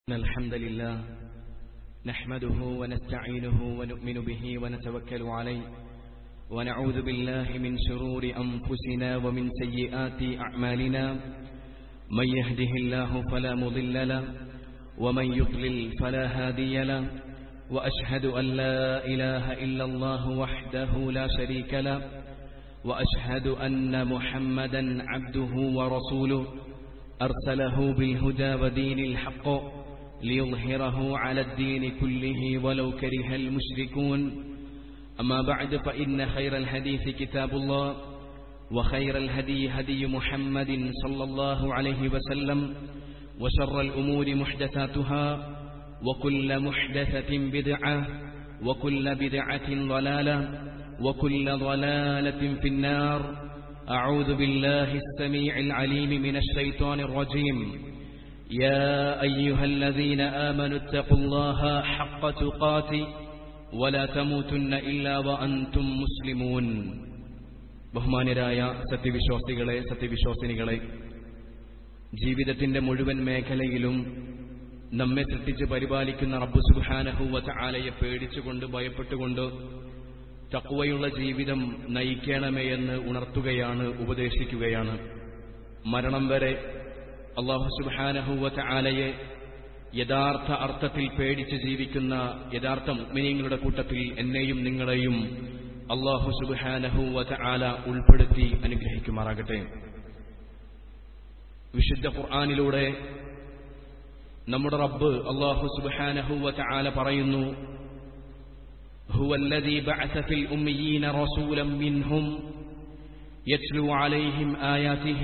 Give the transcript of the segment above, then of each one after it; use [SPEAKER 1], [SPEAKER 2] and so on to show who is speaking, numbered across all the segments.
[SPEAKER 1] إن الحمد لله نحمده ونستعينه ونؤمن به ونتوكل عليه ونعوذ بالله من شرور أنفسنا ومن سيئات أعمالنا من يهده الله فلا مضل له ومن يضلل فلا هادي له وأشهد أن لا إله إلا الله وحده لا شريك له وأشهد أن محمدا عبده ورسوله أرسله بالهدى ودين الحق ليظهره على الدين كله ولو كره المشركون أما بعد فإن خير الحديث كتاب الله وخير الهدي هدي محمد صلى الله عليه وسلم وشر الأمور محدثاتها وكل محدثة بدعة وكل بدعة ضلالة وكل ضلالة في النار أعوذ بالله السميع العليم من الشيطان الرجيم يا أيها الذين آمنوا اتقوا الله حق تقاته ولا تموتن إلا وأنتم مسلمون ബഹുമാനരായ സത്യവിശ്വാസികളെ സത്യവിശ്വാസിനികളെ ജീവിതത്തിന്റെ മുഴുവൻ മേഖലയിലും നമ്മെ സൃഷ്ടിച്ച് പരിപാലിക്കുന്ന റബ്ബു സുബാനഹുവച്ച ആലയെ പേടിച്ചുകൊണ്ട് ഭയപ്പെട്ടുകൊണ്ട് തക്കുവയുള്ള ജീവിതം നയിക്കണമേ എന്ന് ഉണർത്തുകയാണ് ഉപദേശിക്കുകയാണ് മരണം വരെ അള്ളാഹു സുബാനഹുവച്ച ആലയെ യഥാർത്ഥ അർത്ഥത്തിൽ പേടിച്ച് ജീവിക്കുന്ന യഥാർത്ഥ മുഗ്മിനീങ്ങളുടെ കൂട്ടത്തിൽ എന്നെയും നിങ്ങളെയും അള്ളാഹു സുബാനഹുവച്ച ആല ഉൾപ്പെടുത്തി അനുഗ്രഹിക്കുമാറാകട്ടെ വിശുദ്ധ ഖുർആാനിലൂടെ നമ്മുടെ റബ്ബ് അള്ളാഹു സുബാനഹുവച്ച ആല പറയുന്നു هو الذي بعث في الأميين رسولا منهم يتلو عليهم آياته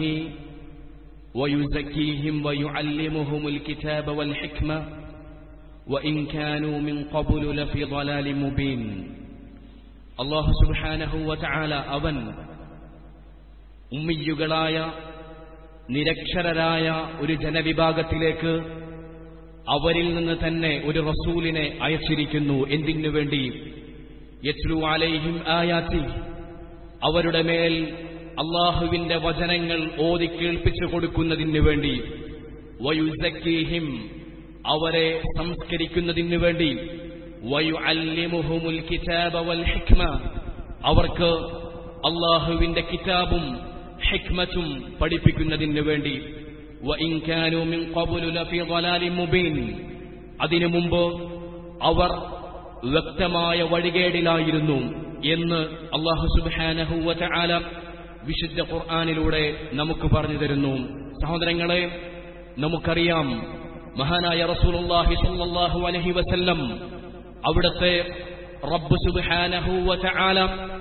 [SPEAKER 1] ويزكيهم ويعلمهم الكتاب والحكمة وإن كانوا من قبل لفي ضلال مبين الله سبحانه وتعالى അവൻ ഉമ്മിയുകളായ നിരക്ഷരരായ ഒരു ജനവിഭാഗത്തിലേക്ക് അവരിൽ നിന്ന് തന്നെ ഒരു റസൂലിനെ അയച്ചിരിക്കുന്നു എന്തിനു വേണ്ടി യത്ലു അലൈഹിം ആയാത്തി അവരുടെ മേൽ അള്ളാഹുവിന്റെ വചനങ്ങൾ ഓതി കേൾപ്പിച്ചു കൊടുക്കുന്നതിനു വേണ്ടി വയുസക്കീഹിം അവരെ സംസ്കരിക്കുന്നതിനു വേണ്ടി വയു അല്ലിമുഹുമുൽ കിതാബ വൽ ഹിക്മ അവർക്ക് അള്ളാഹുവിന്റെ കിതാബും ഹിക്മത്തും പഠിപ്പിക്കുന്നതിനു വേണ്ടി അതിനു മുമ്പ് അവർ വ്യക്തമായ വഴികേടിലായിരുന്നു എന്ന് അള്ളാഹു സുബാനഹുവ ആല വിശുദ്ധ ഖുർആാനിലൂടെ നമുക്ക് പറഞ്ഞു തരുന്നു സഹോദരങ്ങളെ നമുക്കറിയാം മഹാനായ റസൂലുള്ളാഹി സ്വല്ലല്ലാഹു അലൈഹി വസല്ലം അവിടുത്തെ റബ്ബ് സുബ്ഹാനഹു ആല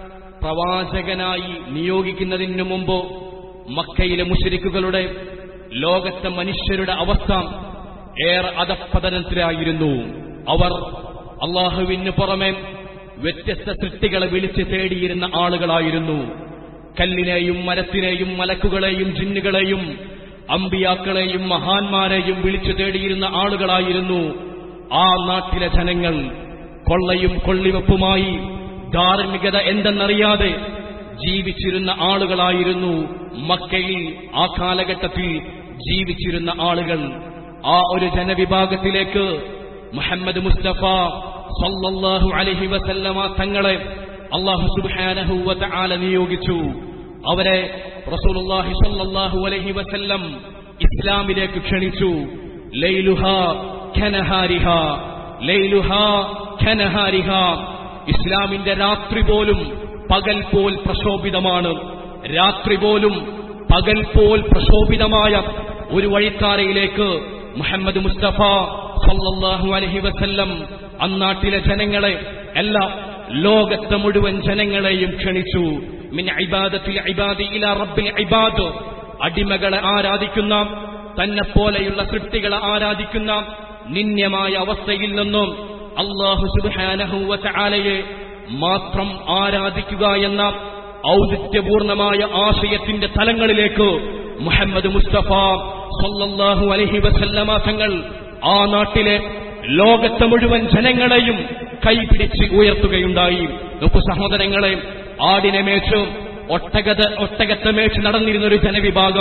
[SPEAKER 1] പ്രവാചകനായി നിയോഗിക്കുന്നതിനു മുമ്പ് മക്കയിലെ മുഷരിക്കുകളുടെ ലോകത്തെ മനുഷ്യരുടെ അവസ്ഥ ഏറെ അധപ്പതനത്തിലായിരുന്നു അവർ അള്ളാഹുവിന് പുറമെ വ്യത്യസ്ത സൃഷ്ടികളെ വിളിച്ച് തേടിയിരുന്ന ആളുകളായിരുന്നു കല്ലിനെയും മരത്തിനെയും മലക്കുകളെയും ജിന്നുകളെയും അമ്പിയാക്കളെയും മഹാന്മാരെയും വിളിച്ചു തേടിയിരുന്ന ആളുകളായിരുന്നു ആ നാട്ടിലെ ജനങ്ങൾ കൊള്ളയും കൊള്ളിവെപ്പുമായി ധാർമ്മികത എന്തെന്നറിയാതെ ജീവിച്ചിരുന്ന ആളുകളായിരുന്നു മക്കയിൽ ആ കാലഘട്ടത്തിൽ ജീവിച്ചിരുന്ന ആളുകൾ ആ ഒരു ജനവിഭാഗത്തിലേക്ക് മുഹമ്മദ് മുസ്തഫ സല്ലല്ലാഹു അലൈഹി വസല്ലമ തങ്ങളെ അള്ളാഹു സുബ്ഹാനഹു വതആല നിയോഗിച്ചു അവരെ റസൂലുള്ളാഹി സല്ലല്ലാഹു അലൈഹി വസല്ലം ഇസ്ലാമിലേക്ക് ക്ഷണിച്ചു ലൈലുഹ ഖനഹാരിഹ ലൈലുഹ ഖനഹാരിഹ ഇസ്ലാമിന്റെ രാത്രി പോലും പകൽ പോൽ പ്രശോഭിതമാണ് രാത്രി പോലും പകൽ പോൽ പ്രശോഭിതമായ ഒരു വഴിത്താരയിലേക്ക് മുഹമ്മദ് മുസ്തഫ സല്ലല്ലാഹു അലൈഹി വസല്ലം അന്നാട്ടിലെ ജനങ്ങളെ എല്ലാ ലോകത്തെ മുഴുവൻ ജനങ്ങളെയും ക്ഷണിച്ചു മിൻ ഇബാദത്തിൽ ഇബാദി ഇലാ റബ്ബിൽ ഇബാദ് അടിമകളെ ആരാധിക്കുന്ന തന്നെ പോലെയുള്ള സൃഷ്ടികളെ ആരാധിക്കുന്ന നിന്യമായ അവസ്ഥയിൽ നിന്നും അള്ളാഹു സുബ്ഹാനഹു വതആലയെ മാത്രം ആരാധിക്കുക എന്ന ഔദിത്യപൂർണമായ ആശയത്തിന്റെ തലങ്ങളിലേക്ക് മുഹമ്മദ് മുസ്തഫ സല്ലല്ലാഹു അലൈഹി വസല്ലമ തങ്ങൾ ആ നാട്ടിലെ ലോകത്തെ മുഴുവൻ ജനങ്ങളെയും കൈപിടിച്ച് ഉയർത്തുകയുണ്ടായി നോക്കു സഹോദരങ്ങളെ ആടിനെ മേച്ച് ഒട്ടകത ഒട്ടകത്തെ മേച്ച് നടന്നിരുന്ന ഒരു ജനവിഭാഗം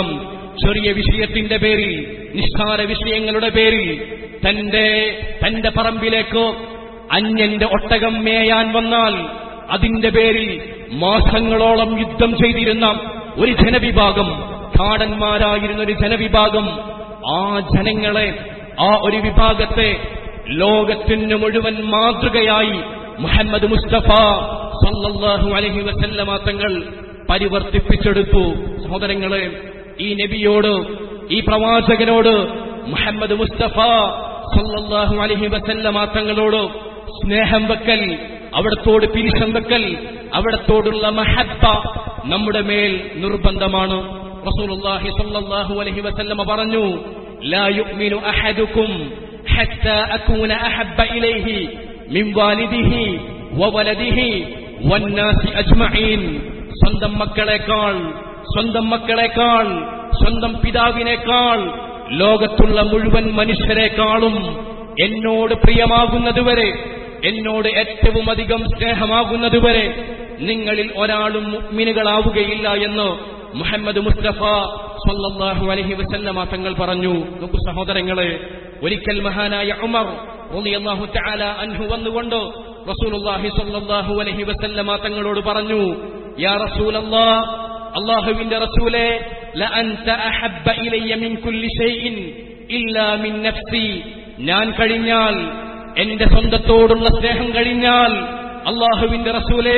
[SPEAKER 1] ചെറിയ വിഷയത്തിന്റെ പേരിൽ നിസ്സാര വിഷയങ്ങളുടെ പേരിൽ തന്റെ തന്റെ പറമ്പിലേക്ക് അന്യന്റെ ഒട്ടകം മേയാൻ വന്നാൽ അതിന്റെ പേരിൽ മാസങ്ങളോളം യുദ്ധം ചെയ്തിരുന്ന ഒരു ജനവിഭാഗം കാടന്മാരായിരുന്ന ഒരു ജനവിഭാഗം ആ ജനങ്ങളെ ആ ഒരു വിഭാഗത്തെ ലോകത്തിന് മുഴുവൻ മാതൃകയായി മുഹമ്മദ് മുസ്തഫ സല്ലല്ലാഹു അലൈഹി വസല്ലമ തങ്ങൾ പരിവർത്തിപ്പിച്ചെടുത്തു സഹോദരങ്ങളെ ഈ നബിയോട് ഈ പ്രവാചകനോട് മുഹമ്മദ് മുസ്തഫ സല്ലല്ലാഹു അലൈഹി വസല്ലമ തങ്ങളോട് സ്നേഹം വെക്കൽ അവിടത്തോട് പിരിശം വെക്കൽ അവിടത്തോടുള്ള മഹത്ത നമ്മുടെ മേൽ നിർബന്ധമാണ് റസൂലുള്ളാഹി സ്വല്ലല്ലാഹു അലൈഹി വസല്ലമ പറഞ്ഞു ലാ യുഅ്മിനു അഹദുക്കും ഹത്താ അകൂന അഹബ്ബ ഇലൈഹി മിൻ വാലിദിഹി വവലദിഹി വന്നാസി അജ്മഈൻ സ്വന്തം മക്കളെക്കാൾ സ്വന്തം മക്കളെക്കാൾ സ്വന്തം പിതാവിനേക്കാൾ ലോകത്തുള്ള മുഴുവൻ മനുഷ്യരെക്കാളും എന്നോട് പ്രിയമാകുന്നതുവരെ എന്നോട് ഏറ്റവും അധികം സ്നേഹമാകുന്നതുവരെ നിങ്ങളിൽ ഒരാളും മുഅ്മിനുകളാവുകയില്ല എന്ന് മുഹമ്മദ് മുസ്തഫ സല്ലല്ലാഹു അലൈഹി വസല്ലമ തങ്ങൾ പറഞ്ഞു നോക്കൂ സഹോദരങ്ങളെ ഒരിക്കൽ മഹാനായ ഉമർ റളിയല്ലാഹു തആല അൻഹു വന്നുകൊണ്ട് റസൂലുള്ളാഹി സ്വല്ലല്ലാഹു അലൈഹി വസല്ലമ തങ്ങളോട് പറഞ്ഞു യാ റസൂലല്ലാഹ് അല്ലാഹുവിന്റെ റസൂലേ ലഅൻത അഹബ്ബ ഇലയ്യ മിൻ കുല്ലി ഷൈഇൻ ഇല്ലാ മിൻ നഫ്സി ഞാൻ കഴിഞ്ഞാൽ എന്റെ സ്വന്തത്തോടുള്ള സ്നേഹം കഴിഞ്ഞാൽ അള്ളാഹുവിന്റെ റസൂലേ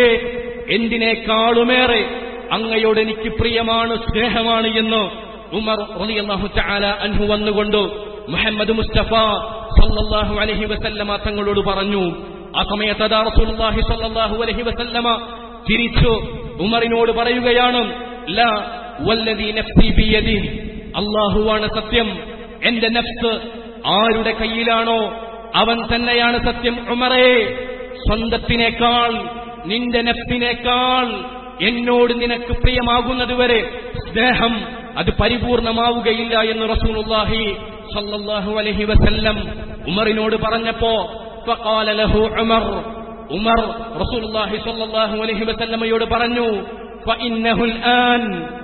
[SPEAKER 1] എന്തിനേക്കാളുമേറെ അങ്ങയോട് എനിക്ക് പ്രിയമാണ് സ്നേഹമാണ് എന്ന് ഉമർ റളിയല്ലാഹു തആല അൻഹു വന്നുകൊണ്ട് മുഹമ്മദ് മുസ്തഫ സല്ലല്ലാഹു അലൈഹി വസല്ലമ തങ്ങളോട് പറഞ്ഞു ആ സമയത്ത് അതാ റസൂലുള്ളാഹി സല്ലല്ലാഹു അലൈഹി വസല്ലമ തിരിച്ചു ഉമറിനോട് പറയുകയാണ് ലാ വല്ലദീ നഫ്സി ബിയദിഹി അല്ലാഹുവാണ് സത്യം എന്റെ നഫ്സ് ആരുടെ കയ്യിലാണോ അവൻ തന്നെയാണ് സത്യം ഉമറേ സ്വന്തത്തിനേക്കാൾ നിന്റെ നഫ്സിനേക്കാൾ എന്നോട് നിനക്ക് പ്രിയമാകുന്നതുവരെ സ്നേഹം അത് പരിപൂർണമാവുകയില്ല എന്ന് റസൂലുള്ളാഹി സല്ലല്ലാഹു അലൈഹി വസല്ലം ഉമറിനോട് പറഞ്ഞപ്പോ ഫഖാല ലഹു ഉമർ ഉമർ റസൂലുള്ളാഹി സല്ലല്ലാഹു അലൈഹി വസല്ലമയോട് പറഞ്ഞു ഫഇന്നഹുൽ ആൻ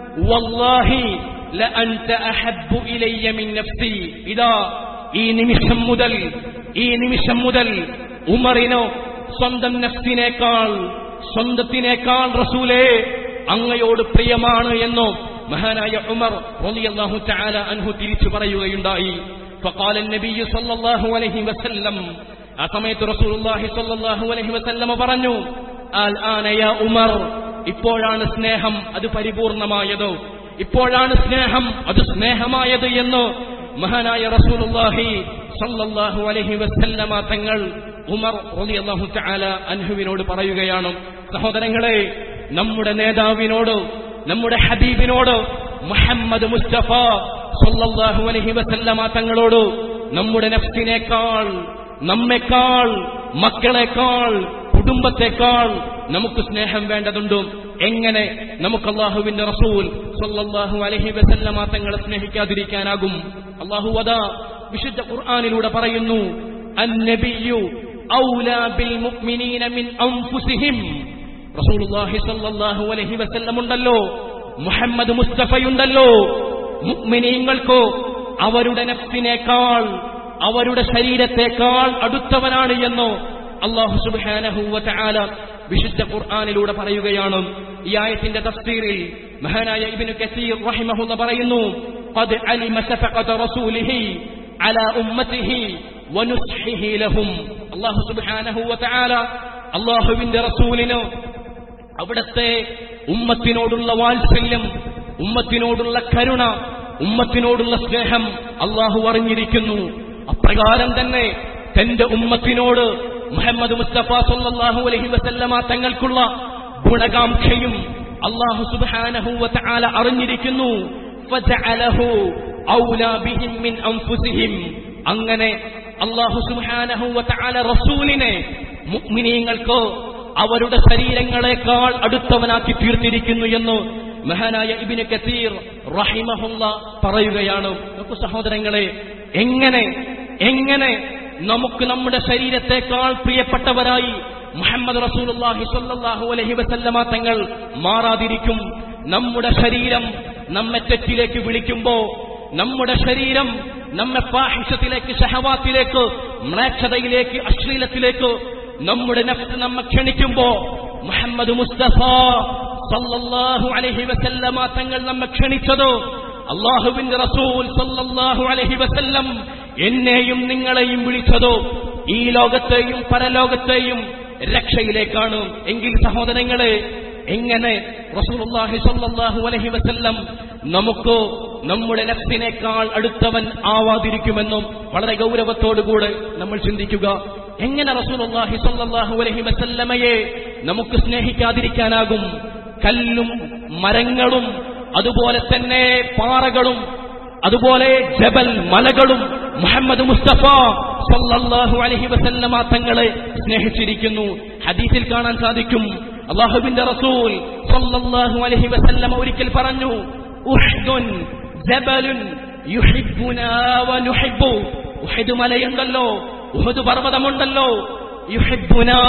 [SPEAKER 1] വല്ലാഹി ലഅൻത അഹബ്ബു ഇലയ്യ മിൻ നഫ്സി ഇതാ ഈ നിമിഷം മുതൽ ഈ നിമിഷം മുതൽ ഉമറിനോ സ്വന്തം നഫ്സിനേക്കാൾ സ്വന്തത്തിനേക്കാൾ റസൂലേ അങ്ങയോട് പ്രിയമാണ് എന്നോ മഹാനായ ഉമർ റളിയല്ലാഹു തആല അൻഹു തിരിച്ചു പറയുകയുണ്ടായി فقال النبي صلى الله عليه وسلم ആ സമയത്ത് റസൂലുള്ളാഹി സ്വല്ലല്ലാഹു അലൈഹി വസല്ലമ പറഞ്ഞു ആൽ ആന യാ ഉമർ ഇപ്പോഴാണ് സ്നേഹം അത് പരിപൂർണമായത് ഇപ്പോഴാണ് സ്നേഹം അത് സ്നേഹമായത് എന്ന് മഹാനായ റസൂലുള്ളാഹി സല്ലല്ലാഹു അലൈഹി വസല്ലമ തങ്ങൾ ഉമർ റളിയല്ലാഹു തആല അൻഹുവിനോട് പറയുകയാണ് സഹോദരങ്ങളെ നമ്മുടെ നേതാവിനോട് നമ്മുടെ ഹബീബിനോട് മുഹമ്മദ് മുസ്തഫ സല്ലല്ലാഹു അലൈഹി വസല്ലമ തങ്ങളോട് നമ്മുടെ നഫ്സിനേക്കാൾ നമ്മെക്കാൾ മക്കളെക്കാൾ കുടുംബത്തെക്കാൾ നമുക്ക് സ്നേഹം വേണ്ടതുണ്ട് എങ്ങനെ നമുക്ക് അള്ളാഹുവിന്റെ റസൂൽ സല്ലല്ലാഹു അലൈഹി വസല്ലമ തങ്ങളെ സ്നേഹിക്കാതിരിക്കാനാകും അള്ളാഹു അതാ വിശുദ്ധ ഖുർആനിലൂടെ പറയുന്നു അന്നബിയു ഔലാ ബിൽ മുഅ്മിനീന മിൻ അൻഫുസിഹിം റസൂലുള്ളാഹി സല്ലല്ലാഹു അലൈഹി വസല്ലം ഉണ്ടല്ലോ മുഹമ്മദ് മുസ്തഫയുണ്ടല്ലോ മുഅ്മിനീങ്ങൾക്കോ അവരുടെ നഫ്സിനേക്കാൾ അവരുടെ ശരീരത്തെക്കാൾ അടുത്തവനാണ് എന്നോ അള്ളാഹു സുബ്ഹാനഹു വതആല വിശുദ്ധ ഖുർആനിലൂടെ പറയുകയാണ് ഈ ആയത്തിന്റെ തഫ്സീറിൽ മഹാനായ ഇബ്നു കസീർ റഹിമഹുല്ല പറയുന്നു ഖദ് അലിമ സഫഖത റസൂലിഹി അലാ ഉമ്മത്തിഹി വനുസ്ഹിഹി ലഹും അള്ളാഹു സുബ്ഹാനഹു വതആല അള്ളാഹുവിന്റെ റസൂലിന് അവിടത്തെ ഉമ്മത്തിനോടുള്ള വാത്സല്യം ഉമ്മത്തിനോടുള്ള കരുണ ഉമ്മത്തിനോടുള്ള സ്നേഹം അള്ളാഹു അറിഞ്ഞിരിക്കുന്നു അപ്രകാരം തന്നെ തന്റെ ഉമ്മത്തിനോട് മുഹമ്മദ് മുസ്തഫ സല്ലല്ലാഹു അലൈഹി വസല്ലമ തങ്ങൾക്കുള്ള ഗുണകാംക്ഷയും അള്ളാഹു സുബ്ഹാനഹു വതആല അറിഞ്ഞിരിക്കുന്നു ഫജഅലഹു ഔലാ ബിഹിം മിൻ അൻഫുസിഹിം അങ്ങനെ അള്ളാഹു സുബ്ഹാനഹു വതആല റസൂലിനെ മുഅ്മിനീങ്ങൾക്ക് അവരുടെ ശരീരങ്ങളെക്കാൾ അടുത്തവനാക്കി തീർത്തിരിക്കുന്നു എന്ന് മഹാനായ ഇബിന് കസീർ റഹിമഹുല്ല പറയുകയാണ് നോക്കൂ സഹോദരങ്ങളെ എങ്ങനെ എങ്ങനെ നമുക്ക് നമ്മുടെ ശരീരത്തെക്കാൾ പ്രിയപ്പെട്ടവരായി മുഹമ്മദ് റസൂലുള്ളാഹി സ്വല്ലല്ലാഹു അലൈഹി വസല്ലമ തങ്ങൾ മാറാതിരിക്കും നമ്മുടെ ശരീരം നമ്മെ തെറ്റിലേക്ക് വിളിക്കുമ്പോ നമ്മുടെ ശരീരം നമ്മെ പാഹിഷത്തിലേക്ക് ഷഹവാത്തിലേക്ക് മ്ലേച്ഛതയിലേക്ക് അശ്ലീലത്തിലേക്ക് നമ്മുടെ നഫ്സ് നമ്മെ ക്ഷണിക്കുമ്പോ മുഹമ്മദ് മുസ്തഫ സല്ലല്ലാഹു അലൈഹി വസല്ലമ തങ്ങൾ നമ്മെ ക്ഷണിച്ചതോ അള്ളാഹുവിന്റെ റസൂൽ സല്ലല്ലാഹു അലൈഹി വസല്ലം എന്നെയും നിങ്ങളെയും വിളിച്ചതോ ഈ ലോകത്തെയും പരലോകത്തെയും രക്ഷയിലേക്കാണ് എങ്കിൽ സഹോദരങ്ങളെ എങ്ങനെ റസൂലുള്ളാഹി സ്വല്ലല്ലാഹു അലൈഹി വസല്ലം നമുക്ക് നമ്മുടെ നഫ്സിനേക്കാൾ അടുത്തവൻ ആവാതിരിക്കുമെന്നും വളരെ ഗൗരവത്തോടുകൂടെ നമ്മൾ ചിന്തിക്കുക എങ്ങനെ റസൂലുള്ളാഹി സ്വല്ലല്ലാഹു അലൈഹി വസല്ലമയെ നമുക്ക് സ്നേഹിക്കാതിരിക്കാനാകും കല്ലും മരങ്ങളും അതുപോലെ തന്നെ പാറകളും അതുപോലെ ജബൽ മലകളും മുഹമ്മദ് മുസ്തഫ സല്ലല്ലാഹു അലൈഹി വസല്ലമ തങ്ങളെ സ്നേഹിച്ചിരിക്കുന്നു ഹദീസിൽ കാണാൻ സാധിക്കും അള്ളാഹുവിന്റെ റസൂൽ സല്ലല്ലാഹു അലൈഹി വസല്ലമ ഒരിക്കൽ പറഞ്ഞു ഉഹ്ദുൻ ജബലുൻ യുഹിബ്ബുനാ വനുഹിബ്ബു ഉഹദ് മലയുണ്ടല്ലോ ഉഹദ് പർവ്വതമുണ്ടല്ലോ യുഹിബ്ബുനാ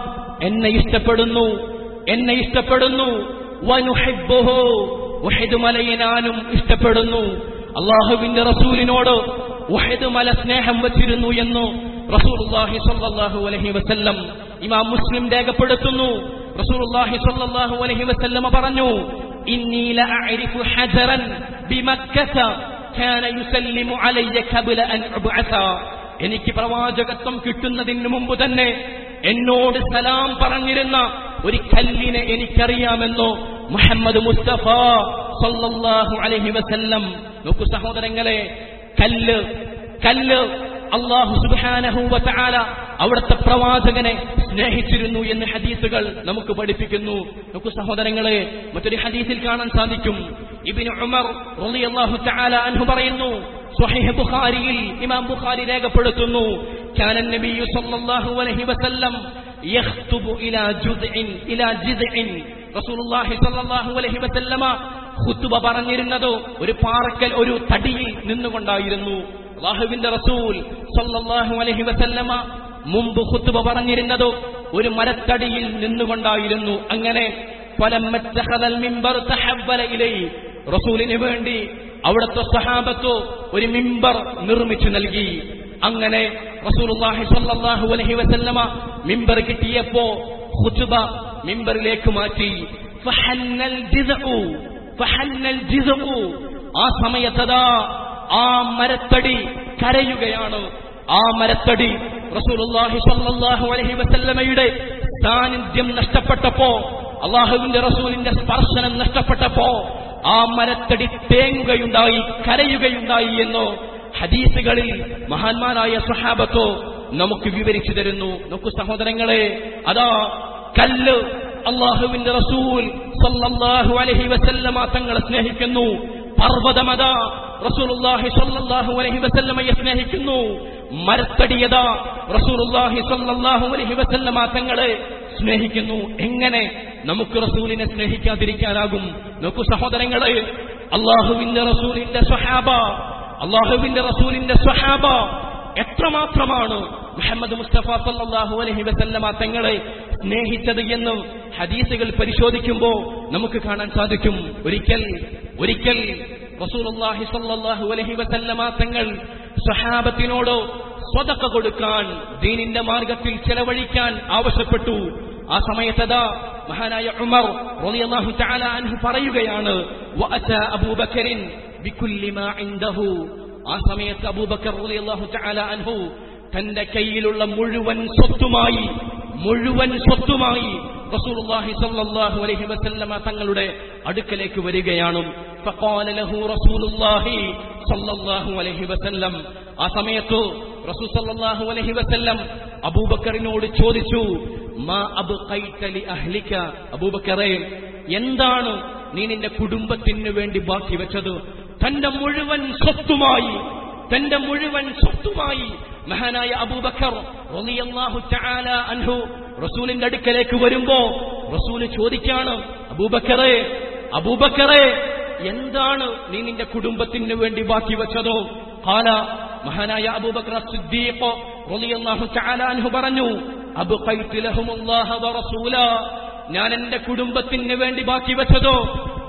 [SPEAKER 1] എന്നെ ഇഷ്ടപ്പെടുന്നു എന്നെ ഇഷ്ടപ്പെടുന്നു വനുഹിബ്ബുഹു ഉഹദ് മലയെ ഞാനും ഇഷ്ടപ്പെടുന്നു അള്ളാഹുവിന്റെ റസൂലിനോട് ഉഹദ് മല സ്നേഹം വച്ചിരുന്നു എന്ന് റസൂലുള്ളാഹി സ്വല്ലല്ലാഹു അലൈഹി വസല്ലം ഇമാം മുസ്ലിം രേഖപ്പെടുത്തുന്നു റസൂലുള്ളാഹി സ്വല്ലല്ലാഹു അലൈഹി വസല്ലം പറഞ്ഞു ഇന്നി ലഅരിഫു ഹജറൻ ബിമക്കത കാന യുസല്ലിമു അലയ്യ ഖബ്ല അൻ ഉബ്അസ എനിക്ക് പ്രവാചകത്വം കിട്ടുന്നതിന് മുമ്പ് തന്നെ എന്നോട് സലാം പറഞ്ഞിരുന്ന ഒരു കല്ലിനെ എനിക്കറിയാമെന്നോ മുഹമ്മദ് മുസ്തഫ സല്ലല്ലാഹു അലൈഹി വസല്ലം നോക്കൂ സഹോദരങ്ങളെ കല്ല് കല്ല് അള്ളാഹു സുബ്ഹാനഹു വതആല അവിടുത്തെ പ്രവാചകനെ സ്നേഹിച്ചിരുന്നു എന്ന് ഹദീസുകൾ നമുക്ക് പഠിപ്പിക്കുന്നു നോക്കൂ സഹോദരങ്ങളെ മറ്റൊരു ഹദീസിൽ കാണാൻ സാധിക്കും ഇബ്നു ഉമർ റളിയല്ലാഹു തആല അൻഹു പറയുന്നു സ്വഹീഹ് ബുഖാരിയിൽ ഇമാം ബുഖാരി രേഖപ്പെടുത്തുന്നു كان النبي صلى الله عليه وسلم يخطب إلى جذع إلى جذع رسول الله صلى الله عليه وسلم ഖുത്തുബ പറഞ്ഞിരുന്നത് ഒരു പാറക്കൽ ഒരു തടിയിൽ നിന്നുകൊണ്ടായിരുന്നു അള്ളാഹുവിന്റെ റസൂൽ സല്ലല്ലാഹു അലൈഹി വസല്ലമ മുമ്പ് ഖുത്തുബ പറഞ്ഞിരുന്നത് ഒരു മരത്തടിയിൽ നിന്നുകൊണ്ടായിരുന്നു അങ്ങനെ ഫലമ്മത്തഖദൽ മിമ്പർ തഹവ്വല ഇലൈ റസൂലിന് വേണ്ടി അവിടുത്തെ സഹാബത്ത് ഒരു മിമ്പർ നിർമ്മിച്ചു നൽകി അങ്ങനെ റസൂലുള്ളാഹി സ്വല്ലല്ലാഹു അലൈഹി വസല്ലമ മിമ്പർ കിട്ടിയപ്പോ ഖുതുബ മിമ്പറിലേക്ക് മാറ്റി ഫഹന്നൽ ജിസ്ഉ ഫഹന്നൽ ജിസ്ഉ ആ സമയത്തതാ ആ മരത്തടി കരയുകയാണ് ആ മരത്തടി റസൂലുള്ളാഹി സ്വല്ലല്ലാഹു അലൈഹി വസല്ലമയുടെ സാന്നിധ്യം നഷ്ടപ്പെട്ടപ്പോ അള്ളാഹുവിന്റെ റസൂലിന്റെ സ്പർശനം നഷ്ടപ്പെട്ടപ്പോ ആ മരത്തടി തേങ്ങുകയുണ്ടായി കരയുകയുണ്ടായി എന്നോ ഹദീസുകളിൽ മഹാന്മാരായ സഹാബത്തോ നമുക്ക് വിവരിച്ചു തരുന്നു നോക്കൂ സഹോദരങ്ങളെ അതാ കല്ല് അള്ളാഹുവിന്റെ റസൂൽ സല്ലല്ലാഹു അലൈഹി വസല്ലമ തങ്ങളെ സ്നേഹിക്കുന്നു പർവ്വതമതാ റസൂലുള്ളാഹി സല്ലല്ലാഹു അലൈഹി വസല്ലമയെ സ്നേഹിക്കുന്നു മരത്തടിയതാ റസൂലുള്ളാഹി സല്ലല്ലാഹു അലൈഹി വസല്ലമ തങ്ങളെ സ്നേഹിക്കുന്നു എങ്ങനെ നമുക്ക് റസൂലിനെ സ്നേഹിക്കാതിരിക്കാനാകും നോക്കൂ സഹോദരങ്ങളെ അള്ളാഹുവിന്റെ റസൂലിന്റെ സ്വഹാബ അള്ളാഹുവിന്റെ റസൂലിന്റെ സ്വഹാബ എത്രമാത്രമാണ് മുഹമ്മദ് മുസ്തഫ സല്ലല്ലാഹു അലൈഹി വസല്ലമ തങ്ങളെ സ്നേഹിച്ചത് എന്ന് ഹദീസുകൾ പരിശോധിക്കുമ്പോൾ നമുക്ക് കാണാൻ സാധിക്കും ഒരിക്കൽ ഒരിക്കൽ റസൂലുള്ളാഹി സല്ലല്ലാഹു അലൈഹി വസല്ലമ തങ്ങൾ സ്വഹാബത്തിനോട് സ്വതക്ക കൊടുക്കാൻ ദീനിന്റെ മാർഗത്തിൽ ചെലവഴിക്കാൻ ആവശ്യപ്പെട്ടു ആ സമയത്തതാ മഹാനായ ഉമർ റളിയല്ലാഹു തആല അൻഹു പറയുകയാണ് വഅത അബൂബക്കറിൻ ബികുല്ലി മാ ഇൻദഹു ആ സമയത്ത് അബൂബക്കർ റളിയല്ലാഹു തആല അൻഹു തന്റെ കയ്യിലുള്ള മുഴുവൻ സ്വത്തുമായി മുഴുവൻ സ്വത്തുമായി റസൂലുള്ളാഹി സ്വല്ലല്ലാഹു അലൈഹി വസല്ലമ തങ്ങളുടെ അടുക്കലേക്ക് വരികയാണ് ഫഖാല ലഹു റസൂലുള്ളാഹി സ്വല്ലല്ലാഹു അലൈഹി വസല്ലം ആ സമയത്ത് റസൂൽ സ്വല്ലല്ലാഹു അലൈഹി വസല്ലം അബൂബക്കറിനോട് ചോദിച്ചു മാ അബ്ഖൈത ലി അഹ്ലിക അബൂബക്കറേ എന്താണ് നീ നിന്റെ കുടുംബത്തിന് വേണ്ടി ബാക്കി വെച്ചത് തന്റെ മുഴുവൻ സ്വത്തുമായി തന്റെ മുഴുവൻ സ്വത്തുമായി മഹാനായ അബൂബക്കർ റളിയല്ലാഹു തആല അൻഹു റസൂലിന്റെ അടുക്കലേക്ക് വരുമ്പോ റസൂല് ചോദിക്കാണ് അബൂബക്കറെ അബൂബക്കറെ എന്താണ് നീ നിന്റെ കുടുംബത്തിന് വേണ്ടി ബാക്കി വെച്ചതോ ഖാല മഹാനായ അബൂബക്കർ സിദ്ദീഖ് റളിയല്ലാഹു തആല അൻഹു പറഞ്ഞു അബ്ഖൈതു ലഹുമുല്ലാഹ വറസൂല ഞാൻ എന്റെ കുടുംബത്തിന് വേണ്ടി ബാക്കി വെച്ചതോ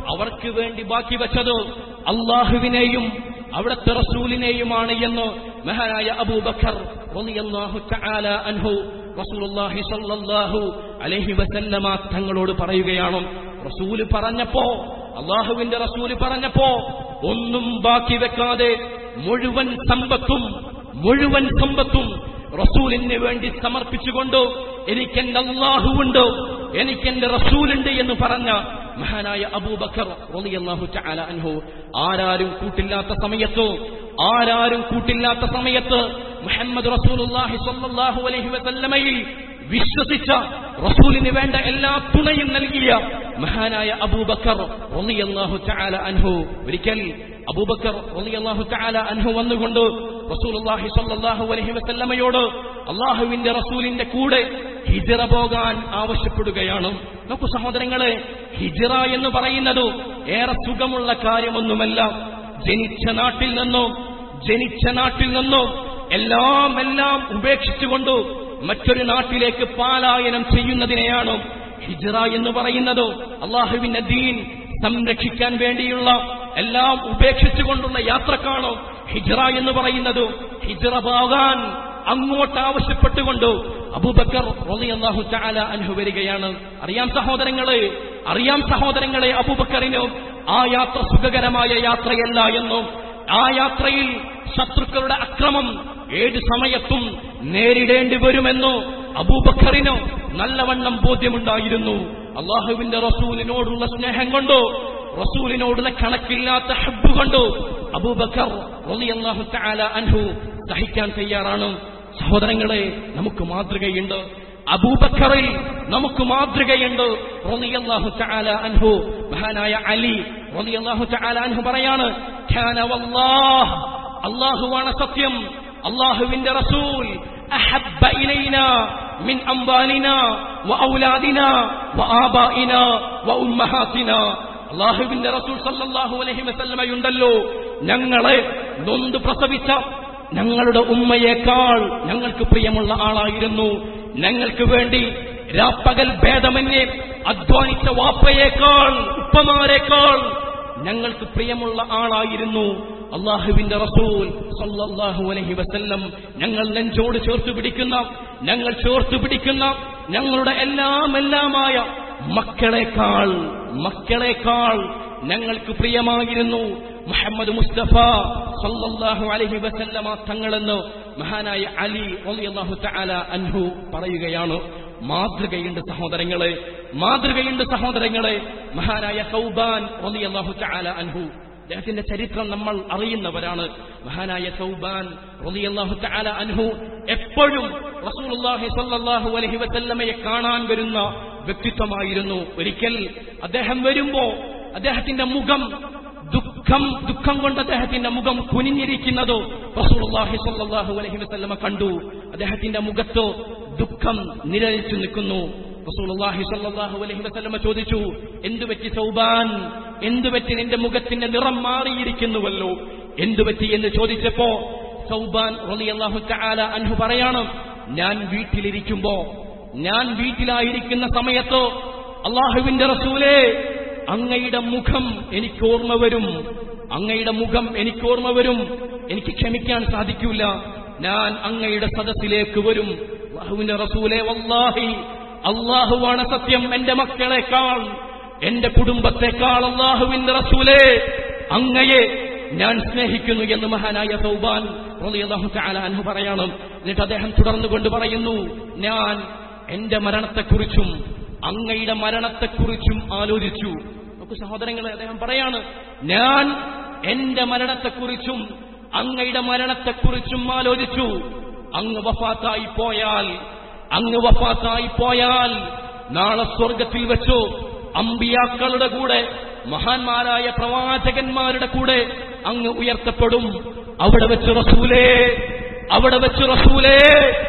[SPEAKER 1] അവർക്ക് വേണ്ടി ബാക്കി വെച്ചത് അള്ളാഹുവിനെയും അവിടുത്തെ റസൂലിനെയുമാണ് എന്ന് മഹാനായ അബൂബക്കർ റളിയല്ലാഹു തആല അൻഹു റസൂലുള്ളാഹി സ്വല്ലല്ലാഹു അലൈഹി വസല്ലമ തങ്ങളോട് പറയുകയാണ് റസൂല് പറഞ്ഞപ്പോ അള്ളാഹുവിന്റെ റസൂല് പറഞ്ഞപ്പോ ഒന്നും ബാക്കി വെക്കാതെ മുഴുവൻ സമ്പത്തും മുഴുവൻ സമ്പത്തും റസൂലിന് വേണ്ടി സമർപ്പിച്ചുകൊണ്ട് എനിക്കെന്റെ അള്ളാഹുവുണ്ട് എനിക്കെന്റെ റസൂലുണ്ട് എന്ന് പറഞ്ഞ മഹാനായ അബൂബക്കർ റളിയല്ലാഹു തആല അൻഹു ആരാരും കൂട്ടില്ലാത്ത സമയത്ത് ആരാരും കൂട്ടില്ലാത്ത സമയത്ത് മുഹമ്മദ് റസൂലുള്ളാഹി സ്വല്ലല്ലാഹു അലൈഹി വസല്ലമയിൽ വിശ്വസിച്ച റസൂലിന് വേണ്ട എല്ലാ തുണയും നൽകിയ മഹാനായ അബൂബക്കർ റളിയല്ലാഹു തആല അൻഹു ഒരിക്കൽ അബൂബക്കർ റളിയല്ലാഹു തആല അൻഹു വന്നുകൊണ്ട് റസൂലുള്ളാഹി സ്വല്ലല്ലാഹു അലൈഹി വസല്ലമയോട് അള്ളാഹുവിന്റെ റസൂലിന്റെ കൂടെ ഹിജറ പോകാൻ ആവശ്യപ്പെടുകയാണ് നോക്കൂ സഹോദരങ്ങളെ ഹിജറ എന്ന് പറയുന്നത് ഏറെ സുഖമുള്ള കാര്യമൊന്നുമല്ല ജനിച്ച നാട്ടിൽ നിന്നോ ജനിച്ച നാട്ടിൽ നിന്നോ എല്ലാം എല്ലാം ഉപേക്ഷിച്ചുകൊണ്ട് മറ്റൊരു നാട്ടിലേക്ക് പാലായനം ചെയ്യുന്നതിനെയാണ് ഹിജറ എന്ന് പറയുന്നത് അള്ളാഹുവിന്റെ ദീൻ സംരക്ഷിക്കാൻ വേണ്ടിയുള്ള എല്ലാം ഉപേക്ഷിച്ചുകൊണ്ടുള്ള യാത്രക്കാണോ ഹിജറ എന്ന് പറയുന്നത് ഹിജറ പോകാൻ അങ്ങോട്ട് ആവശ്യപ്പെട്ടുകൊണ്ട് അബൂബക്കർ റളിയല്ലാഹു തആല അൻഹു വരികയാണ് അറിയാം സഹോദരങ്ങളെ അറിയാം സഹോദരങ്ങളെ അബൂബക്കറിന് ആ യാത്ര സുഖകരമായ യാത്രയല്ല എന്നും ആ യാത്രയിൽ ശത്രുക്കളുടെ അക്രമം ഏത് സമയത്തും നേരിടേണ്ടി വരുമെന്നോ അബൂബക്കറിനോ നല്ലവണ്ണം ബോധ്യമുണ്ടായിരുന്നു അള്ളാഹുവിന്റെ റസൂലിനോടുള്ള സ്നേഹം കൊണ്ടോ റസൂലിനോടുള്ള കണക്കില്ലാത്ത ഹബ്ബ് കൊണ്ടോ അബൂബക്കർ റളിയല്ലാഹു തആല അൻഹു സഹിക്കാൻ തയ്യാറാണ് സഹോദരങ്ങളെ നമുക്ക് മാതൃകയുണ്ട് അബൂബക്കറിൽ നമുക്ക് മാതൃകയുണ്ട് റളിയല്ലാഹു തആല അൻഹു മഹാനായ അലി റളിയല്ലാഹു തആല അൻഹു പറയാണ് ഖാന വല്ലാഹ് അല്ലാഹുവാണ് സത്യം അള്ളാഹുവിന്റെ റസൂൽ അഹബ്ബ ഇലൈന മിൻ അംവാലിന വഔലാദിന വആബാഇന വഉമ്മഹാത്തിന അള്ളാഹുവിന്റെ റസൂൽ സല്ലല്ലാഹു അലൈഹി വസല്ലമയുണ്ടല്ലോ ഞങ്ങളെ നൊന്ത് പ്രസവിച്ച ഞങ്ങളുടെ ഉമ്മയേക്കാൾ ഞങ്ങൾക്ക് പ്രിയമുള്ള ആളായിരുന്നു ഞങ്ങൾക്ക് വേണ്ടി രാപ്പകൽ ഭേദമന്യേ അധ്വാനിച്ച വാപ്പയേക്കാൾ ഉപ്പമാരെക്കാൾ ഞങ്ങൾക്ക് പ്രിയമുള്ള ആളായിരുന്നു അള്ളാഹുവിന്റെ റസൂൽ സല്ലല്ലാഹു അലൈഹി വസല്ലം ഞങ്ങൾ നെഞ്ചോട് ചേർത്ത് പിടിക്കുന്ന ഞങ്ങൾ ചേർത്ത് പിടിക്കുന്ന ഞങ്ങളുടെ എല്ലാം എല്ലാമായ മക്കളെക്കാൾ മക്കളെക്കാൾ ഞങ്ങൾക്ക് പ്രിയമായിരുന്നു മുഹമ്മദ് മുസ്തഫ സല്ലല്ലാഹു അലൈഹി വസല്ലമ തങ്ങളെന്ന് മഹാനായ അലി റളിയല്ലാഹു തആല അൻഹു പറയുകയാണ് മാതൃകയുണ്ട് സഹോദരങ്ങളെ മാതൃകയുണ്ട് സഹോദരങ്ങളെ മഹാനായ സൗബാൻ റളിയല്ലാഹു തആല അൻഹു അദ്ദേഹത്തിന്റെ ചരിത്രം നമ്മൾ അറിയുന്നവരാണ് മഹാനായ സൗബാൻ റളിയല്ലാഹു തആല അൻഹു എപ്പോഴും റസൂലുള്ളാഹി സ്വല്ലല്ലാഹു അലൈഹി വസല്ലമയെ കാണാൻ വരുന്ന വ്യക്തിത്വമായിരുന്നു ഒരിക്കൽ അദ്ദേഹം വരുമ്പോ അദ്ദേഹത്തിന്റെ മുഖം ദുഃഖം ദുഃഖം കൊണ്ട് അദ്ദേഹത്തിന്റെ മുഖം കുനിഞ്ഞിരിക്കുന്നത് റസൂലുള്ളാഹി സ്വല്ലല്ലാഹു അലൈഹി വസല്ലമ കണ്ടു അദ്ദേഹത്തിന്റെ മുഖത്ത് ദുഃഖം നിഴലിച്ചു നിൽക്കുന്നു റസൂലുള്ളാഹി സ്വല്ലല്ലാഹു അലൈഹി വസല്ലമ ചോദിച്ചു എന്തു പറ്റി സൗബാൻ എന്തു പറ്റി നിന്റെ മുഖത്തിന്റെ നിറം മാറിയിരിക്കുന്നുവല്ലോ എന്തു പറ്റി എന്ന് ചോദിച്ചപ്പോ സൗബാൻ റളിയല്ലാഹു തആല അൻഹു പറയാണ് ഞാൻ വീട്ടിലിരിക്കുമ്പോ ഞാൻ വീട്ടിലായിരിക്കുന്ന സമയത്ത് അള്ളാഹുവിന്റെ റസൂലേ അങ്ങയുടെ മുഖം എനിക്ക് ഓർമ്മ വരും അങ്ങയുടെ മുഖം എനിക്ക് ഓർമ്മ വരും എനിക്ക് ക്ഷമിക്കാൻ സാധിക്കൂല ഞാൻ അങ്ങയുടെ സദസ്സിലേക്ക് വരും അള്ളാഹുവിന്റെ റസൂലെ വല്ലാഹി അള്ളാഹുവാണ് സത്യം എന്റെ മക്കളെക്കാൾ എന്റെ കുടുംബത്തെക്കാൾ അള്ളാഹുവിന്റെ റസൂലെ അങ്ങയെ ഞാൻ സ്നേഹിക്കുന്നു എന്ന് മഹാനായ സൗബാൻ റളിയല്ലാഹു തആല അൻഹു പറയാണ് എന്നിട്ട് അദ്ദേഹം തുടർന്നുകൊണ്ട് പറയുന്നു ഞാൻ എന്റെ മരണത്തെക്കുറിച്ചും അങ്ങയുടെ മരണത്തെക്കുറിച്ചും ആലോചിച്ചു നോക്കൂ സഹോദരങ്ങളെ അദ്ദേഹം പറയാണ് ഞാൻ എന്റെ മരണത്തെക്കുറിച്ചും അങ്ങയുടെ മരണത്തെക്കുറിച്ചും ആലോചിച്ചു അങ്ങ് വഫാത്തായി പോയാൽ അങ്ങ് വഫാത്തായി പോയാൽ നാളെ സ്വർഗത്തിൽ വെച്ചു അമ്പിയാക്കളുടെ കൂടെ മഹാന്മാരായ പ്രവാചകന്മാരുടെ കൂടെ അങ്ങ് ഉയർത്തപ്പെടും അവിടെ വെച്ച് റസൂലേ അവിടെ വെച്ച് റസൂലേ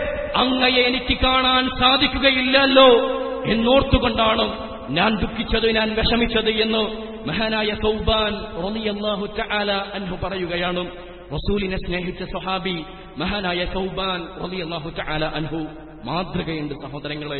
[SPEAKER 1] അങ്ങയെ എനിക്ക് കാണാൻ സാധിക്കുകയില്ലല്ലോ എന്നോർത്തുകൊണ്ടാണ് ഞാൻ ദുഃഖിച്ചത് ഞാൻ വിഷമിച്ചത് എന്ന് മഹാനായ സൗബാൻ റളിയല്ലാഹു തആല അൻഹു പറയുകയാണ് റസൂലിനെ സ്നേഹിച്ച സ്വഹാബി മഹാനായ സൗബാൻ റളിയല്ലാഹു തആല അൻഹു മാതൃകയുണ്ട് സഹോദരങ്ങളെ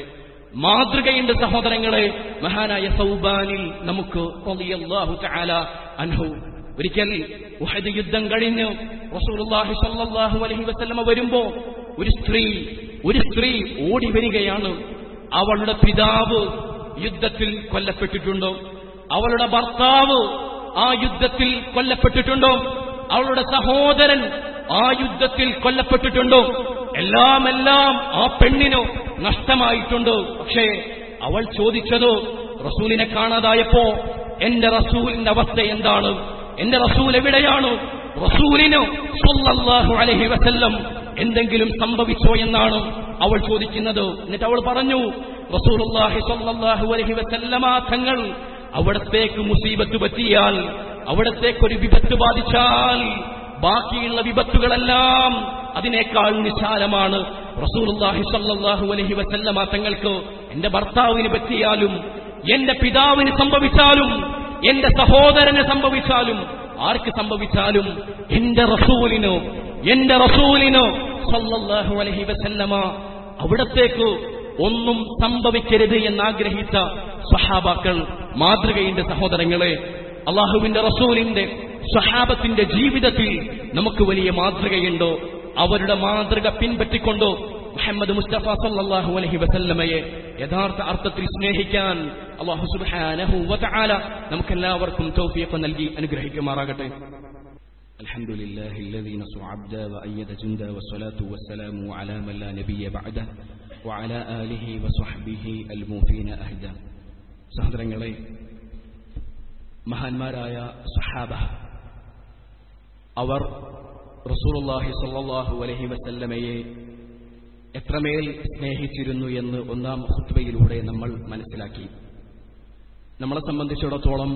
[SPEAKER 1] മാതൃകയുണ്ട് സഹോദരങ്ങളെ മഹാനായ സൗബാനിൽ നമുക്ക് റളിയല്ലാഹു തആല അൻഹു ഒരിക്കൽ ഉഹദ് യുദ്ധം കഴിഞ്ഞ് റസൂലുള്ളാഹി സ്വല്ലല്ലാഹു അലൈഹി വസല്ലമ വരുമ്പോ ഒരു സ്ത്രീ ഒരു സ്ത്രീ ഓടി വരികയാണ് അവളുടെ പിതാവ് യുദ്ധത്തിൽ കൊല്ലപ്പെട്ടിട്ടുണ്ടോ അവളുടെ ഭർത്താവ് ആ യുദ്ധത്തിൽ കൊല്ലപ്പെട്ടിട്ടുണ്ടോ അവളുടെ സഹോദരൻ ആ യുദ്ധത്തിൽ കൊല്ലപ്പെട്ടിട്ടുണ്ടോ എല്ലാം എല്ലാം ആ പെണ്ണിനോ നഷ്ടമായിട്ടുണ്ട് പക്ഷേ അവൾ ചോദിച്ചതോ റസൂലിനെ കാണാതായപ്പോ എന്റെ റസൂലിന്റെ അവസ്ഥ എന്താണ് എന്റെ റസൂൽ എവിടെയാണ് റസൂലിനോ സ്വല്ലല്ലാഹു അലൈഹി വസല്ലം എന്തെങ്കിലും സംഭവിച്ചോ എന്നാണ് അവൾ ചോദിക്കുന്നത് എന്നിട്ട് അവൾ പറഞ്ഞു റസൂലുള്ളാഹി സ്വല്ലല്ലാഹു അലൈഹി വസല്ലമ തങ്ങൾ അവിടത്തേക്ക് മുസീബത്ത് പറ്റിയാൽ അവിടത്തേക്ക് ഒരു വിപത്ത് ബാധിച്ചാൽ ബാക്കിയുള്ള വിപത്തുകളെല്ലാം അതിനേക്കാൾ നിശാലമാണ് റസൂലുള്ളാഹി സ്വല്ലല്ലാഹു അലൈഹി വസല്ലമ തങ്ങൾക്ക് എന്റെ ഭർത്താവിന് പറ്റിയാലും എന്റെ പിതാവിന് സംഭവിച്ചാലും എന്റെ സഹോദരന് സംഭവിച്ചാലും ആർക്ക് സംഭവിച്ചാലും എന്റെ റസൂലിനോ എന്റെ റസൂലിനോ സല്ലല്ലാഹു അലൈഹി വസല്ലമ അവിടത്തേക്ക് ഒന്നും സംഭവിക്കരുത് എന്നാഗ്രഹിച്ച സഹാബാക്കൾ മാതൃകയുടെ സഹോദരങ്ങളെ അള്ളാഹുവിന്റെ റസൂലിന്റെ സഹാബത്തിന്റെ ജീവിതത്തിൽ നമുക്ക് വലിയ മാതൃകയുണ്ടോ അവരുടെ മാതൃക പിൻപറ്റിക്കൊണ്ടോ മുഹമ്മദ് മുസ്തഫ സല്ലല്ലാഹു അലൈഹി വസല്ലമയെ യഥാർത്ഥ അർത്ഥത്തിൽ സ്നേഹിക്കാൻ അള്ളാഹു സുബ്ഹാനഹു വതആല നമുക്കെല്ലാവർക്കും തൗഫീഖ് നൽകി അനുഗ്രഹിക്കുമാറാകട്ടെ
[SPEAKER 2] الحمد لله الذي نصر عبدا وأيد جندا والصلاة والسلام على من لا نبي بعده وعلى آله وصحبه الموفين أهدا സഹോദരങ്ങളെ മഹാന്മാരായ സഹാബ അവർ റസൂലുള്ളാഹി സ്വല്ലല്ലാഹു അലൈഹി വസല്ലമയെ എത്രമേൽ സ്നേഹിച്ചിരുന്നു എന്ന് ഒന്നാം ഹുത്ബയിലൂടെ നമ്മൾ മനസ്സിലാക്കി നമ്മളെ സംബന്ധിച്ചിടത്തോളം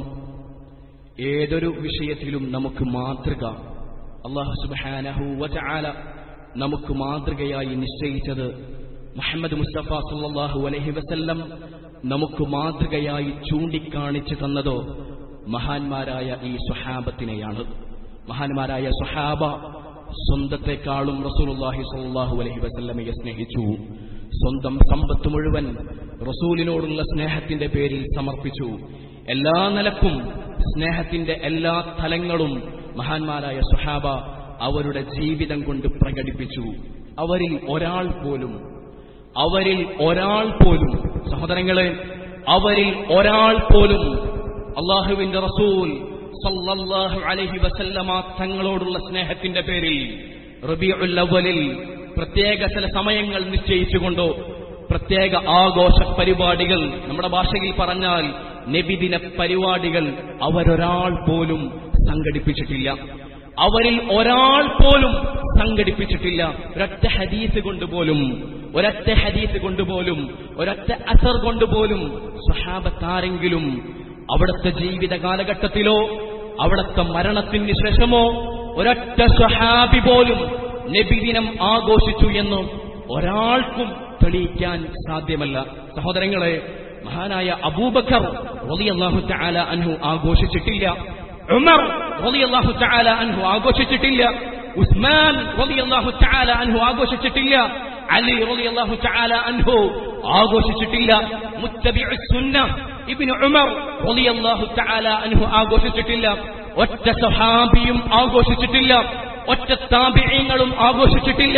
[SPEAKER 2] ഏതൊരു വിഷയത്തിലും നമുക്ക് മാതൃക അള്ളാഹു സുബ്ഹാനഹു വതആല നമുക്ക് മാതൃകയായി നിശ്ചയിച്ചത് മുഹമ്മദ് മുസ്തഫ സല്ലല്ലാഹു അലൈഹി വസല്ലം നമുക്ക് മാതൃകയായി ചൂണ്ടിക്കാണിച്ചു തന്നതോ മഹാന്മാരായ ഈ സ്വഹാബത്തിനെയാണ് മഹാന്മാരായ സ്വഹാബ സ്വന്തത്തെക്കാളും റസൂലുള്ളാഹി സ്വല്ലല്ലാഹു അലൈഹി വസല്ലമയെ സ്നേഹിച്ചു സ്വന്തം സമ്പത്ത് മുഴുവൻ റസൂലിനോടുള്ള സ്നേഹത്തിന്റെ പേരിൽ സമർപ്പിച്ചു എല്ലാ നിലക്കും സ്നേഹത്തിന്റെ എല്ലാ തലങ്ങളും മഹാന്മാരായ സുഹാബ അവരുടെ ജീവിതം കൊണ്ട് പ്രകടിപ്പിച്ചു അവരിൽ ഒരാൾ പോലും അവരിൽ ഒരാൾ പോലും സഹോദരങ്ങളെ അവരിൽ ഒരാൾ പോലും അള്ളാഹുവിന്റെ റസൂൽ സല്ലല്ലാഹു അലൈഹി വസല്ലമ തങ്ങളോടുള്ള സ്നേഹത്തിന്റെ പേരിൽ റബീഉൽ അവലിൽ പ്രത്യേക ചില സമയങ്ങൾ നിശ്ചയിച്ചുകൊണ്ടോ പ്രത്യേക ആഘോഷ പരിപാടികൾ നമ്മുടെ ഭാഷയിൽ പറഞ്ഞാൽ നബിദിന പരിപാടികൾ അവരൊരാൾ പോലും സംഘടിപ്പിച്ചിട്ടില്ല അവരിൽ ഒരാൾ പോലും സംഘടിപ്പിച്ചിട്ടില്ല ഒരൊറ്റ ഹദീസ് കൊണ്ടുപോലും ഒരൊറ്റ ഹദീസ് കൊണ്ടുപോലും ഒരൊറ്റ അസർ കൊണ്ടുപോലും സഹാബത്താരെങ്കിലും അവിടുത്തെ ജീവിത കാലഘട്ടത്തിലോ അവിടുത്തെ മരണത്തിന് ശേഷമോ ഒരൊറ്റ സ്വഹാബി പോലും നബിദിനം ആഘോഷിച്ചു എന്ന് ഒരാൾക്കും തെളിയിക്കാൻ സാധ്യമല്ല സഹോദരങ്ങളെ മഹാനായ അബൂബക്കർ റളിയല്ലാഹു തആല അൻഹു ആഘോഷിച്ചിട്ടില്ല ഉമർ റളിയല്ലാഹു തആല അൻഹു ആഘോഷിച്ചിട്ടില്ല ഉസ്മാൻ റളിയല്ലാഹു തആല അൻഹു ആഘോഷിച്ചിട്ടില്ല അലി റളിയല്ലാഹു തആല അൻഹു ആഘോഷിച്ചിട്ടില്ല മുത്തബിഉ സുന്ന ഇബ്നു ഉമർ റളിയല്ലാഹു തആല അൻഹു ആഘോഷിച്ചിട്ടില്ല ഒറ്റ സഹാബിയും ആഘോഷിച്ചിട്ടില്ല ഒറ്റ താബിഈങ്ങളും ആഘോഷിച്ചിട്ടില്ല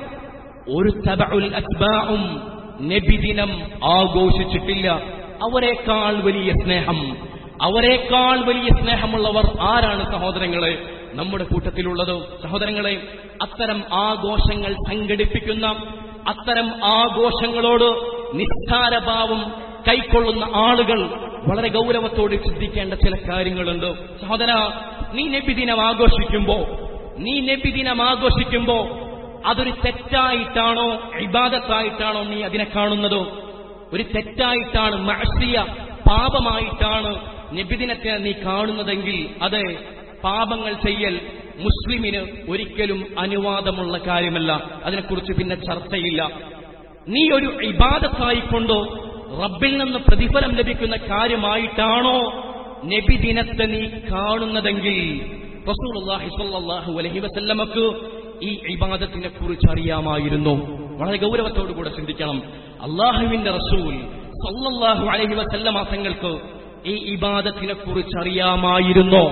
[SPEAKER 2] ഒരു തബഉൽ അത്ബാഉം നബിദിനം ആഘോഷിച്ചിട്ടില്ല അവരെക്കാൾ വലിയ സ്നേഹം അവരെക്കാൾ വലിയ സ്നേഹമുള്ളവർ ആരാണ് സഹോദരങ്ങളെ നമ്മുടെ കൂട്ടത്തിലുള്ളത് സഹോദരങ്ങളെ അത്തരം ആഘോഷങ്ങൾ സംഘടിപ്പിക്കുന്ന അത്തരം ആഘോഷങ്ങളോട് നിസ്സാരഭാവം കൈക്കൊള്ളുന്ന ആളുകൾ വളരെ ഗൗരവത്തോടെ ചിന്തിക്കേണ്ട ചില കാര്യങ്ങളുണ്ട് സഹോദര നീ നബിദിനം ആഘോഷിക്കുമ്പോ നീ നബിദിനം ആഘോഷിക്കുമ്പോ അതൊരു തെറ്റായിട്ടാണോ ഇബാദത്തായിട്ടാണോ നീ അതിനെ കാണുന്നത് ഒരു തെറ്റായിട്ടാണ് മഴസിയ പാപമായിട്ടാണ് നബിദിനത്തെ നീ കാണുന്നതെങ്കിൽ അത് പാപങ്ങൾ ചെയ്യൽ മുസ്ലിമിന് ഒരിക്കലും അനുവാദമുള്ള കാര്യമല്ല അതിനെക്കുറിച്ച് പിന്നെ ചർച്ചയില്ല നീ ഒരു ഇബാദത്തായിക്കൊണ്ടോ റബ്ബിൽ നിന്ന് പ്രതിഫലം ലഭിക്കുന്ന കാര്യമായിട്ടാണോ നബിദിനത്തെ നീ കാണുന്നതെങ്കിൽ റസൂലുള്ളാഹി സ്വല്ലല്ലാഹു അലൈഹി വസല്ലമക്ക് ഈ ഇബാദത്തിനെ കുറിച്ച് അറിയാമായിരുന്നു
[SPEAKER 1] വളരെ ഗൗരവത്തോടുകൂടെ ചിന്തിക്കണം അള്ളാഹുവിന്റെ റസൂൽ സല്ലല്ലാഹു അലൈഹി വസല്ലമ തങ്ങൾക്ക് ഈ ഇബാദത്തിനെ കുറിച്ച് അറിയാമായിരുന്നോ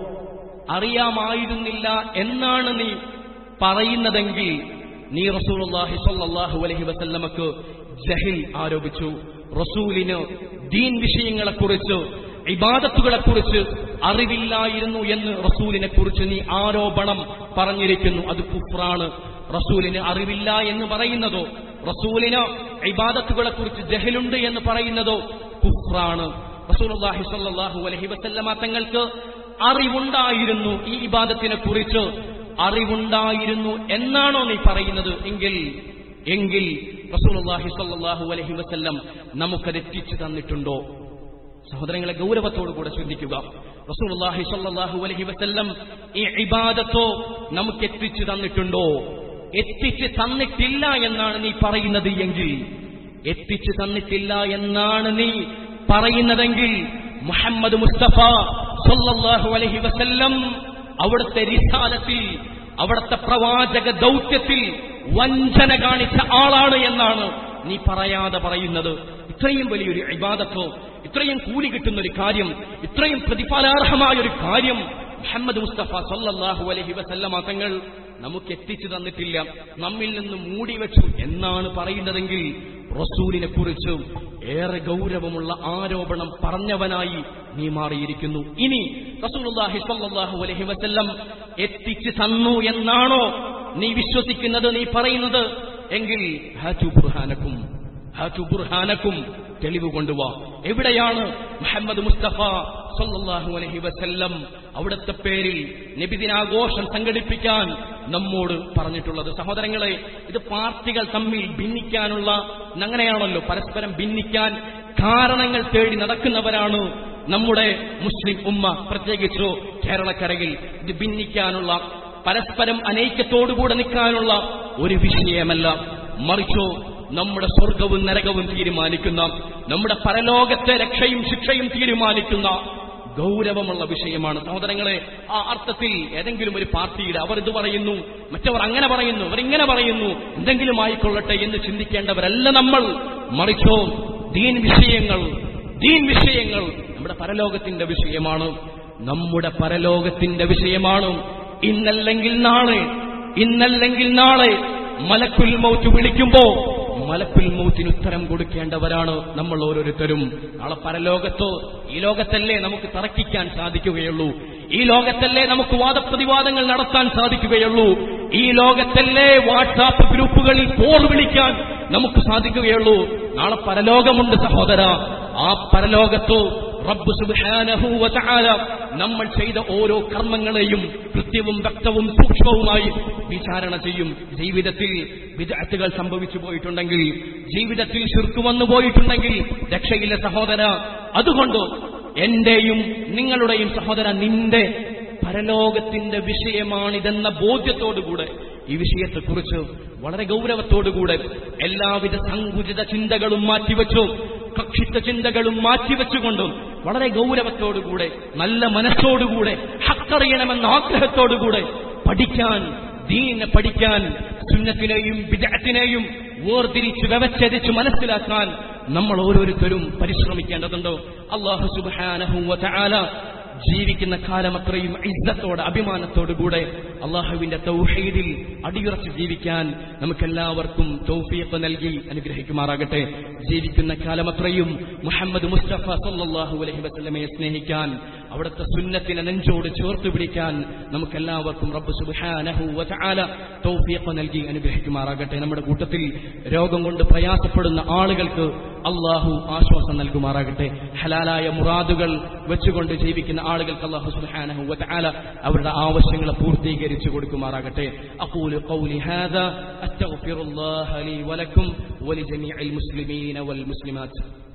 [SPEAKER 1] അറിയാമായിരുന്നില്ല എന്നാണ് നീ പറയുന്നതെങ്കിൽ നീ റസൂലുള്ളാഹി സ്വല്ലല്ലാഹു അലൈഹി വസല്ലമക്ക് ജഹിൽ ആരോപിച്ചു റസൂലിന് ദീൻ വിഷയങ്ങളെക്കുറിച്ച് ഇബാദത്തുകളെക്കുറിച്ച് അറിവില്ലായിരുന്നു എന്ന് റസൂലിനെ കുറിച്ച് നീ ആരോപണം പറഞ്ഞിരിക്കുന്നു അത് കുഫ്രാണ് റസൂലിന് അറിവില്ല എന്ന് പറയുന്നതോ റസൂലിന് ഇബാദത്തുകളെ കുറിച്ച് ജഹലുണ്ട് എന്ന് പറയുന്നതോ കുഫ്രാണ് റസൂലുള്ളാഹി സ്വല്ലല്ലാഹു അലൈഹി വസല്ലമ തങ്ങൾക്ക് അറിവുണ്ടായിരുന്നു ഈ ഇബാദത്തിനെ കുറിച്ച് അറിവുണ്ടായിരുന്നു എന്നാണോ നീ പറയുന്നത് എങ്കിൽ എങ്കിൽ റസൂലുള്ളാഹി സ്വല്ലല്ലാഹു അലൈഹി വസല്ലം നമുക്കത് എത്തിച്ചു തന്നിട്ടുണ്ടോ സഹോദരങ്ങളെ ഗൗരവത്തോടു കൂടെ ചിന്തിക്കുക റസൂലുള്ളാഹി സ്വല്ലല്ലാഹു അലൈഹി വസല്ലം ഈ ഇബാദത്തോ നമുക്ക് എത്തിച്ചു തന്നിട്ടുണ്ടോ എത്തിച്ചു തന്നിട്ടില്ല എന്നാണ് നീ പറയുന്നത് എങ്കിൽ എത്തിച്ചു തന്നിട്ടില്ല എന്നാണ് നീ പറയുന്നതെങ്കിൽ മുഹമ്മദ് മുസ്തഫ സല്ലല്ലാഹു അലൈഹി വസല്ലം അവിടുത്തെ റിസാലത്തിൽ അവിടുത്തെ പ്രവാചക ദൗത്യത്തിൽ വഞ്ചന കാണിച്ച ആളാണ് എന്നാണ് നീ പറയാതെ പറയുന്നത് ഇത്രയും വലിയൊരു ഇബാദത്തോ ഇത്രയും കൂലി കിട്ടുന്ന ഒരു കാര്യം ഇത്രയും പ്രതിഫലാർഹമായ ഒരു കാര്യം മുഹമ്മദ് മുസ്തഫ സല്ലല്ലാഹു അലൈഹി വസല്ലമ തങ്ങൾ നമുക്ക് എത്തിച്ചു തന്നിട്ടില്ല നമ്മിൽ നിന്ന് മൂടിവെച്ചു എന്നാണ് പറയുന്നതെങ്കിൽ റസൂലിനെ കുറിച്ച് ഏറെ ഗൗരവമുള്ള ആരോപണം പറഞ്ഞവനായി നീ മാറിയിരിക്കുന്നു ഇനി റസൂലുള്ളാഹി സ്വല്ലല്ലാഹു അലൈഹി വസല്ലം എത്തിച്ചു തന്നു എന്നാണോ നീ വിശ്വസിക്കുന്നത് നീ പറയുന്നത് എങ്കിൽ ഹാറ്റു ബുർഹാനക്കും ഹാറ്റു ബുർഹാനക്കും തെളിവ് കൊണ്ടുവാ എവിടെയാണ് മുഹമ്മദ് മുസ്തഫ സല്ലല്ലാഹു അലൈഹി വസല്ലം അവിടുത്തെ പേരിൽ നബിദിനാഘോഷം സംഘടിപ്പിക്കാൻ നമ്മോട് പറഞ്ഞിട്ടുള്ളത് സഹോദരങ്ങളെ ഇത് പാർട്ടികൾ തമ്മിൽ ഭിന്നിക്കാനുള്ള അങ്ങനെയാണല്ലോ പരസ്പരം ഭിന്നിക്കാൻ കാരണങ്ങൾ തേടി നടക്കുന്നവരാണ് നമ്മുടെ മുസ്ലിം ഉമ്മ പ്രത്യേകിച്ചോ കേരളക്കരയിൽ ഇത് ഭിന്നിക്കാനുള്ള പരസ്പരം അനൈക്യത്തോടുകൂടെ നിൽക്കാനുള്ള ഒരു വിഷയമല്ല മറിച്ചോ നമ്മുടെ സ്വർഗവും നരകവും തീരുമാനിക്കുന്ന നമ്മുടെ പരലോകത്തെ രക്ഷയും ശിക്ഷയും തീരുമാനിക്കുന്ന ഗൗരവമുള്ള വിഷയമാണ് സഹോദരങ്ങളെ ആ അർത്ഥത്തിൽ ഏതെങ്കിലും ഒരു പാർട്ടിയുടെ അവർ ഇത് പറയുന്നു മറ്റവർ അങ്ങനെ പറയുന്നു അവരിങ്ങനെ പറയുന്നു എന്തെങ്കിലും ആയിക്കൊള്ളട്ടെ എന്ന് ചിന്തിക്കേണ്ടവരല്ല നമ്മൾ മറിച്ചോ ദീൻ വിഷയങ്ങൾ ദീൻ വിഷയങ്ങൾ നമ്മുടെ പരലോകത്തിന്റെ വിഷയമാണ് നമ്മുടെ പരലോകത്തിന്റെ വിഷയമാണ് ഇന്നല്ലെങ്കിൽ നാളെ ഇന്നല്ലെങ്കിൽ നാളെ മലക്കുൽ മൗത്ത് വിളിക്കുമ്പോ മലക്കുൽ മൗത്തിന് ഉത്തരം കൊടുക്കേണ്ടവരാണ് നമ്മൾ ഓരോരുത്തരും നാളെ പരലോകത്തോ ഈ ലോകത്തല്ലേ നമുക്ക് തറക്കിക്കാൻ സാധിക്കുകയുള്ളൂ ഈ ലോകത്തല്ലേ നമുക്ക് വാദപ്രതിവാദങ്ങൾ നടത്താൻ സാധിക്കുകയുള്ളൂ ഈ ലോകത്തല്ലേ വാട്സാപ്പ് ഗ്രൂപ്പുകളിൽ പോർ വിളിക്കാൻ നമുക്ക് സാധിക്കുകയുള്ളൂ നാളെ പരലോകമുണ്ട് സഹോദര ആ പരലോകത്തോ റബ്ബ് സുബ്ഹാനഹു വതആല നമ്മൾ ചെയ്ത ഓരോ കർമ്മങ്ങളെയും കൃത്യവും വ്യക്തവും സൂക്ഷ്മവുമായി വിചാരണ ചെയ്യും ജീവിതത്തിൽ വിദഗ്ധകൾ സംഭവിച്ചു പോയിട്ടുണ്ടെങ്കിൽ ജീവിതത്തിൽ ശുർക്ക് വന്നു പോയിട്ടുണ്ടെങ്കിൽ രക്ഷയില്ല സഹോദര അതുകൊണ്ട് എന്റെയും നിങ്ങളുടെയും സഹോദര നിന്റെ പരലോകത്തിന്റെ വിഷയമാണിതെന്ന ബോധ്യത്തോടുകൂടെ ഈ വിഷയത്തെക്കുറിച്ച് വളരെ ഗൗരവത്തോടുകൂടെ എല്ലാവിധ സങ്കുചിത ചിന്തകളും മാറ്റിവെച്ചു കക്ഷിത്ത ചിന്തകളും മാറ്റിവെച്ചുകൊണ്ടും വളരെ ഗൗരവത്തോടുകൂടെ നല്ല മനസ്സോടുകൂടെ ഹക്കറിയണമെന്ന ആഗ്രഹത്തോടുകൂടെ പഠിക്കാൻ ദീനെ പഠിക്കാൻ സുന്നത്തിനെയും വിദഗ്ധത്തിനെയും വേർതിരിച്ച് വ്യവച്ഛേദിച്ച് മനസ്സിലാക്കാൻ നമ്മൾ ഓരോരുത്തരും പരിശ്രമിക്കേണ്ടതുണ്ടോ അള്ളാഹു സുബാനഹുവ ജീവിക്കുന്ന കാലം അത്രയും ഇസ്സത്തോടെ അഭിമാനത്തോടുകൂടെ അള്ളാഹുവിന്റെ തൗഹീദിൽ അടിയുറച്ച് ജീവിക്കാൻ നമുക്കെല്ലാവർക്കും തൗഫീഖ് നൽകി അനുഗ്രഹിക്കുമാറാകട്ടെ ജീവിക്കുന്ന കാലം അത്രയും മുഹമ്മദ് മുസ്തഫ സല്ലല്ലാഹു അലൈഹി വസല്ലമയെ സ്നേഹിക്കാൻ അവിടുത്തെ സുന്നത്തിനെ നെഞ്ചോട് ചേർത്ത് പിടിക്കാൻ നമുക്കെല്ലാവർക്കും റബ്ബ് സുബ്ഹാനഹു വതആല തൗഫീഖ് നൽകി അനുഗ്രഹിക്കുമാറാകട്ടെ നമ്മുടെ കൂട്ടത്തിൽ രോഗം കൊണ്ട് പ്രയാസപ്പെടുന്ന ആളുകൾക്ക് അള്ളാഹു ആശ്വാസം നൽകുമാറാകട്ടെ ഹലാലായ മുറാദുകൾ വെച്ചുകൊണ്ട് ജീവിക്കുന്ന ആളുകൾക്ക് അള്ളാഹു സുബ്ഹാനഹു വതആല അവരുടെ ആവശ്യങ്ങളെ പൂർത്തീകരിച്ചു കൊടുക്കുമാറാകട്ടെ അഖൂലു ഖൗലി ഹാദാ അസ്തഗ്ഫിറുല്ലാഹ ലീ വലക്കും ولجميع المسلمين والمسلمات